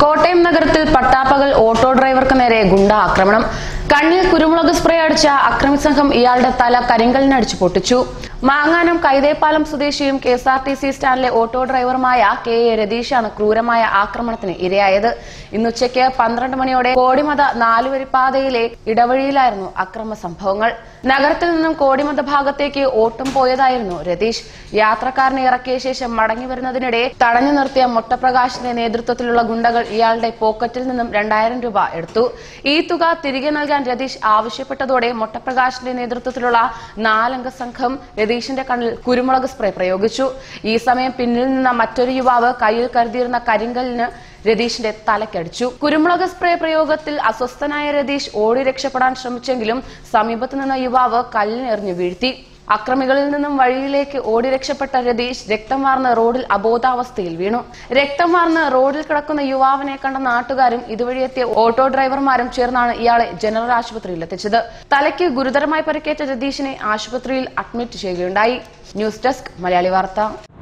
കോട്ടയം നഗരത്തിൽ പട്ടാപ്പകൽ ഓട്ടോ ഡ്രൈവർക്ക് നേരെ ഗുണ്ട ആക്രമണം കണ്ണിൽ കുരുമുളക് സ്പ്രേ അടിച്ച അക്രമി സംഘം ഇയാളുടെ തല കരിങ്കലിനടിച്ചു പൊട്ടിച്ചു മാങ്ങാനം കൈതേപ്പാലം സ്വദേശിയും K S R T C സ്റ്റാൻഡിലെ ഓട്ടോ ഡ്രൈവറുമായ കെ എ രതീഷാണ് ക്രൂരമായ ആക്രമണത്തിന് ഇരയായത് ഇന്നുച്ചയ്ക്ക് പന്ത്രണ്ട് മണിയോടെ കോടിമത നാലുവരിപ്പാതയിലെ ഇടവഴിയിലായിരുന്നു അക്രമ സംഭവങ്ങൾ നഗരത്തിൽ നിന്നും കോടിമത ഭാഗത്തേക്ക് ഓട്ടം പോയതായിരുന്നു രതീഷ് യാത്രക്കാരനെ ഇറക്കിയ ശേഷം മടങ്ങി വരുന്നതിനിടെ തടഞ്ഞു നിർത്തിയ മൊട്ടപ്രകാശിന്റെ നേതൃത്വത്തിലുള്ള ഗുണ്ടകൾ ഇയാളുടെ പോക്കറ്റിൽ നിന്നും രണ്ടായിരം രൂപ എടുത്തു ഈ തുക തിരികെ നൽകാൻ രതീഷ് ആവശ്യപ്പെട്ടതോടെ മൊട്ടപ്രകാശിന്റെ നേതൃത്വത്തിലുള്ള നാലംഗ സംഘം രതീഷിന്റെ കണ്ണിൽ കുരുമുളക് സ്പ്രേ പ്രയോഗിച്ചു ഈ സമയം പിന്നിൽ നിന്ന മറ്റൊരു യുവാവ് കയ്യിൽ കരുതിയിരുന്ന കരിങ്കലിന് രതീഷിന്റെ തലക്കടിച്ചു കുരുമുളക് സ്പ്രേ പ്രയോഗത്തിൽ അസ്വസ്ഥനായ രതീഷ് ഓടി രക്ഷപ്പെടാൻ ശ്രമിച്ചെങ്കിലും സമീപത്ത് നിന്ന യുവാവ് കല്ലിനെറിഞ്ഞു വീഴ്ത്തി അക്രമികളിൽ നിന്നും വഴിയിലേക്ക് ഓടി രക്ഷപ്പെട്ട രതീഷ് രക്തം വാർന്ന് റോഡിൽ അബോധാവസ്ഥയിൽ വീണു രക്തം വാർന്ന് റോഡിൽ കിടക്കുന്ന യുവാവിനെ കണ്ട നാട്ടുകാരും ഇതുവഴി എത്തിയ ഓട്ടോ ഡ്രൈവർമാരും ചേർന്നാണ് ഇയാളെ ജനറൽ ആശുപത്രിയിൽ എത്തിച്ചത് തലയ്ക്ക് ഗുരുതരമായി പരിക്കേറ്റ രതീഷിനെ ആശുപത്രിയിൽ അഡ്മിറ്റ് ചെയ്യുകയുണ്ടായി ന്യൂസ് ഡെസ്ക് മലയാളി വാർത്ത